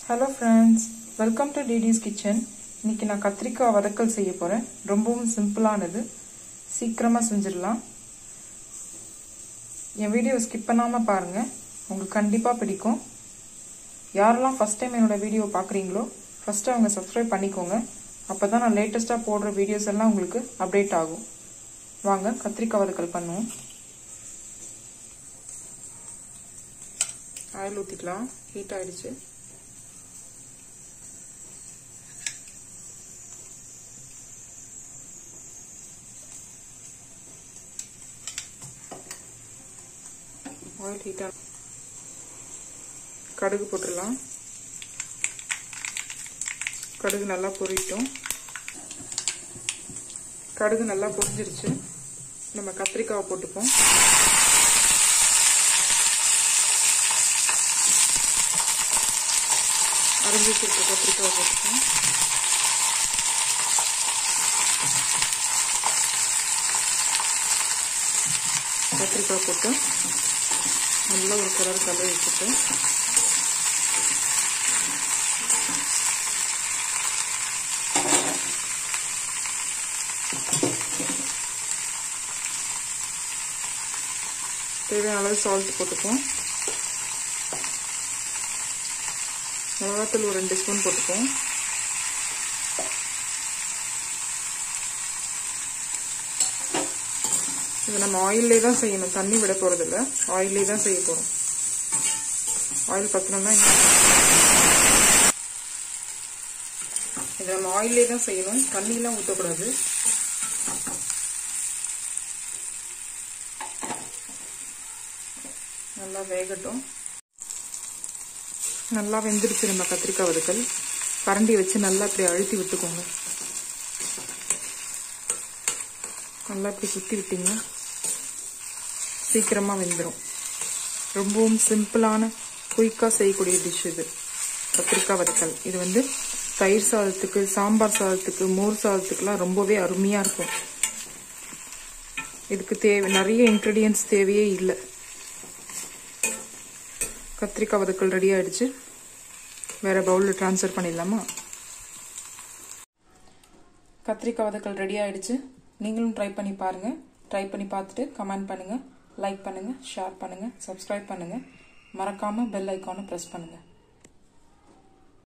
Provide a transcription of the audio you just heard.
hello friends welcome to டிடிஸ் kitchen இன்னைக்கு நான் கத்திரிக்காய் வதக்கல் செய்ய போகிறேன் ரொம்பவும் சிம்பிளானது சீக்கிரமாக செஞ்சிடலாம் என் வீடியோ ஸ்கிப் பண்ணாமல் பாருங்கள் உங்களுக்கு கண்டிப்பாக பிடிக்கும் யாரெல்லாம் ஃபஸ்ட் டைம் என்னோட வீடியோ பார்க்குறீங்களோ ஃபஸ்ட்டு அவங்க சப்ஸ்கிரைப் பண்ணிக்கோங்க அப்போ தான் நான் லேட்டஸ்ட்டாக போடுற வீடியோஸ் எல்லாம் உங்களுக்கு அப்டேட் ஆகும் வாங்க கத்திரிக்காய் வதக்கல் பண்ணுவோம் ஆயில் ஊற்றிக்கலாம் ஹீட் ஆயிடுச்சு ஆயில் ஹீட்டாக கடுகு போட்டுடலாம் கடுகு நல்லா பொரிட்டோம் கடுகு நல்லா பொரிஞ்சிருச்சு நம்ம கத்திரிக்காவை போட்டுப்போம் அரைஞ்சி வச்சிருக்க கத்திரிக்காவை போட்டுப்போம் கத்திரிக்காய் போட்டு நல்லா ஒரு கலர் கலர் வச்சுட்டு தேவையான அளவு சால்ட் போட்டுப்போம் மிளகாத்தூள் ஒரு ரெண்டு ஸ்பூன் போட்டுப்போம் இது நம்ம ஆயிலே தான் செய்யணும் தண்ணி விட போகிறதில்ல ஆயிலே தான் செய்ய போகிறோம் ஆயில் பற்றினோம்னா இது நம்ம ஆயிலே தான் செய்யணும் தண்ணியெலாம் ஊற்றக்கூடாது நல்லா வேகட்டும் நல்லா வெந்துடுச்சு நம்ம கத்திரிக்காய் வதக்கல் கரண்டி வச்சு நல்லா இப்படி அழுத்தி விட்டுக்கோங்க நல்லா இப்படி சுற்றி விட்டீங்க சீக்கிரமாக வெந்துடும் ரொம்பவும் சிம்பிளான குயிக்காக செய்யக்கூடிய டிஷ் இது கத்திரிக்காய் வதக்கல் இது வந்து தயிர் சாதத்துக்கு சாம்பார் சாதத்துக்கு மோர் சாதத்துக்குலாம் ரொம்பவே அருமையாக இருக்கும் இதுக்கு தேவை நிறைய இன்க்ரீடியன்ஸ் தேவையே இல்லை கத்திரிக்காய் வதக்கல் ரெடி ஆயிடுச்சு வேற பவுலில் ட்ரான்ஸ்ஃபர் பண்ணிடலாமா கத்திரிக்காய் வதக்கல் ரெடி ஆயிடுச்சு நீங்களும் ட்ரை பண்ணி பாருங்கள் ட்ரை பண்ணி பார்த்துட்டு கமெண்ட் பண்ணுங்கள் லைக் பண்ணுங்கள் ஷேர் பண்ணுங்கள் சப்ஸ்கிரைப் பண்ணுங்கள் மறக்காமல் பெல் ஐக்கானை ப்ரெஸ் பண்ணுங்கள்